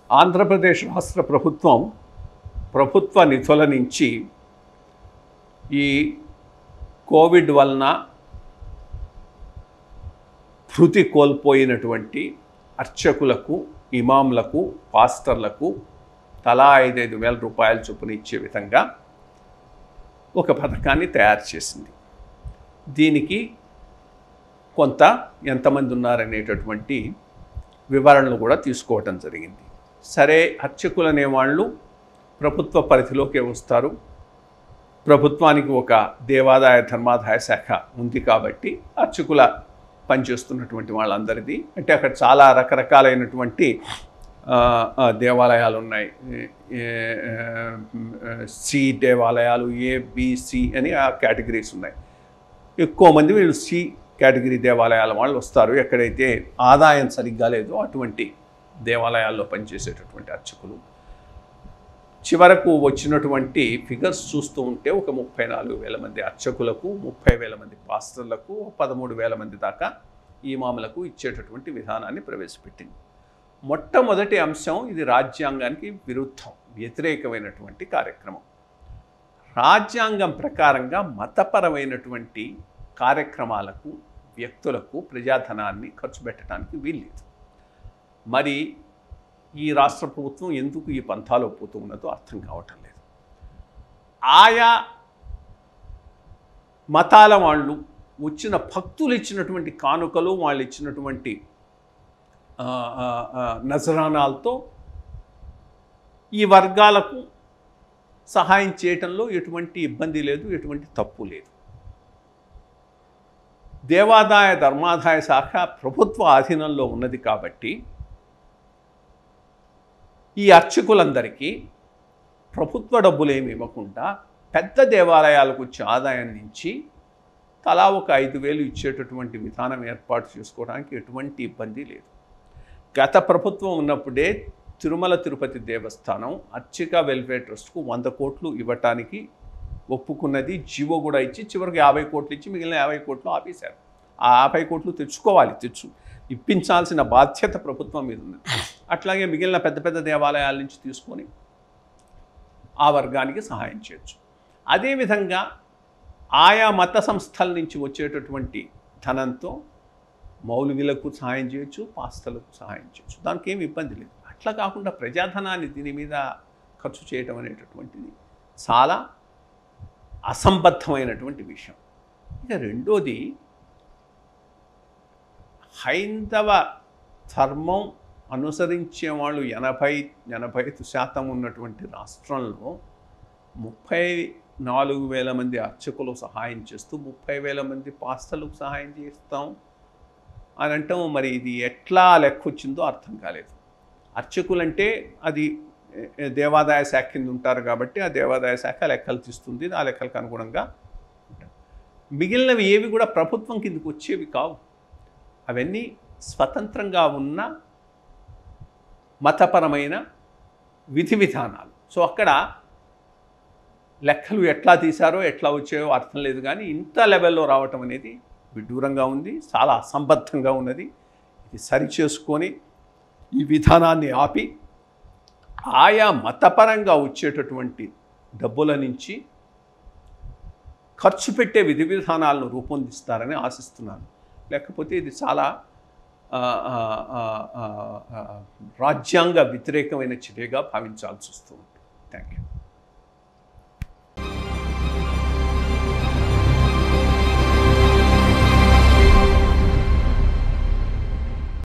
ఆంధ్రప్రదేశ్ రాష్ట్ర ప్రభుత్వం ప్రభుత్వ నిధుల నుంచి ఈ కోవిడ్ వలన భృతి కోల్పోయినటువంటి అర్చకులకు ఇమాంలకు పాస్టర్లకు తలా ఐదైదు వేల రూపాయల చొప్పున ఇచ్చే విధంగా ఒక పథకాన్ని తయారు చేసింది దీనికి కొంత ఎంతమంది ఉన్నారనేటటువంటి వివరణలు కూడా తీసుకోవటం జరిగింది సరే అర్చకులు అనేవాళ్ళు ప్రభుత్వ పరిధిలోకే వస్తారు ప్రభుత్వానికి ఒక దేవాదాయ ధర్మాదాయ శాఖ ఉంది కాబట్టి అర్చకుల పనిచేస్తున్నటువంటి వాళ్ళందరిది అంటే అక్కడ చాలా రకరకాలైనటువంటి ఆ, ఆ, దేవాలయాలు ఉన్నాయి ఏ, ఏ, సి దేవాలయాలు ఏ బిసి అని ఆ కేటగిరీస్ ఉన్నాయి ఎక్కువ మంది వీళ్ళు సి కేటగిరీ దేవాలయాల వాళ్ళు వస్తారు ఎక్కడైతే ఆదాయం సరిగ్గా లేదో అటువంటి దేవాలయాల్లో పనిచేసేటటువంటి అర్చకులు చివరకు వచ్చినటువంటి ఫిగర్స్ చూస్తూ ఉంటే ఒక ముప్పై నాలుగు వేల మంది అర్చకులకు ముప్పై వేల మంది పాస్టర్లకు పదమూడు వేల మంది దాకా ఈమాములకు ఇచ్చేటటువంటి విధానాన్ని ప్రవేశపెట్టింది మొట్టమొదటి అంశం ఇది రాజ్యాంగానికి విరుద్ధం వ్యతిరేకమైనటువంటి కార్యక్రమం రాజ్యాంగం ప్రకారంగా మతపరమైనటువంటి కార్యక్రమాలకు వ్యక్తులకు ప్రజాధనాన్ని ఖర్చు పెట్టడానికి వీల్లేదు మరి ఈ రాష్ట్ర ప్రభుత్వం ఎందుకు ఈ పంథాలో పోతూ ఉన్నదో అర్థం కావటం లేదు ఆయా మతాల వాళ్ళు వచ్చిన భక్తులు ఇచ్చినటువంటి కానుకలు వాళ్ళు ఇచ్చినటువంటి ఆ, ఆ, ఆ, నజరానాలతో ఈ వర్గాలకు సహాయం చేయటంలో ఎటువంటి ఇబ్బంది లేదు ఎటువంటి తప్పు లేదు దేవాదాయ ధర్మాదాయ శాఖ ప్రభుత్వ ఆధీనంలో ఉన్నది కాబట్టి ఈ అర్చకులందరికీ ప్రభుత్వ డబ్బులు ఏమి ఇవ్వకుండా పెద్ద దేవాలయాలకు వచ్చే ఆదాయం నుంచి తలా ఒక ఐదు వేలు ఇచ్చేటటువంటి విధానం ఏర్పాటు చేసుకోవడానికి ఎటువంటి ఇబ్బంది లేదు గత ప్రభుత్వం ఉన్నప్పుడే తిరుమల తిరుపతి దేవస్థానం అర్చక వెల్ఫేర్ ట్రస్ట్కు వంద కోట్లు ఇవ్వటానికి ఒప్పుకున్నది జీవో కూడా ఇచ్చి చివరికి యాభై కోట్లు ఇచ్చి మిగిలిన యాభై కోట్లు ఆపేశారు ఆ యాభై కోట్లు తెచ్చుకోవాలి తెచ్చు ఇప్పించాల్సిన బాధ్యత ప్రభుత్వం మీద ఉంది అట్లాగే మిగిలిన పెద్ద పెద్ద దేవాలయాల నుంచి తీసుకొని ఆ వర్గానికి సహాయం చేయొచ్చు అదేవిధంగా ఆయా మత సంస్థల నుంచి వచ్చేటటువంటి ధనంతో మౌలికలకు సహాయం చేయొచ్చు పాస్తలకు సహాయం చేయొచ్చు దానికి ఏమి ఇబ్బంది లేదు అట్లా కాకుండా ప్రజాధనాన్ని దీని మీద ఖర్చు చేయటం అనేటటువంటిది చాలా అసంబద్ధమైనటువంటి విషయం ఇక రెండోది హైందవ ధర్మం అనుసరించే వాళ్ళు ఎనభై ఎనభై ఐదు శాతం ఉన్నటువంటి రాష్ట్రంలో ముప్పై నాలుగు వేల మంది అర్చకులు సహాయం చేస్తూ ముప్పై వేల మంది పాస్తలకు సహాయం చేస్తాం అని అంటాం మరి ఇది ఎట్లా లెక్క వచ్చిందో అర్థం కాలేదు అర్చకులంటే అది ఏ, ఏ, దేవాదాయ శాఖ కింద ఉంటారు కాబట్టి ఆ దేవాదాయ శాఖ లెక్కలు తీస్తుంది ఆ లెక్కలకు అనుగుణంగా ఉంటారు మిగిలినవి ఏవి కూడా ప్రభుత్వం కిందకు వచ్చేవి కావు అవన్నీ స్వతంత్రంగా ఉన్న మతపరమైన విధి విధానాలు సో అక్కడ లెక్కలు ఎట్లా తీశారో ఎట్లా వచ్చాయో అర్థం లేదు కానీ ఇంత లెవెల్లో రావటం అనేది విడ్డూరంగా ఉంది చాలా అసంబద్ధంగా ఉన్నది ఇది సరిచేసుకొని ఈ విధానాన్ని ఆపి ఆయా మతపరంగా వచ్చేటటువంటి డబ్బుల నుంచి ఖర్చు పెట్టే విధి విధానాలను రూపొందిస్తారని ఆశిస్తున్నాను లేకపోతే ఇది చాలా ఆ, ఆ, ఆ, ఆ, ఆ, రాజ్యాంగ వ్యతిరేకమైన చర్యగా భావించాల్సి వస్తూ ఉంటుంది థ్యాంక్ యూ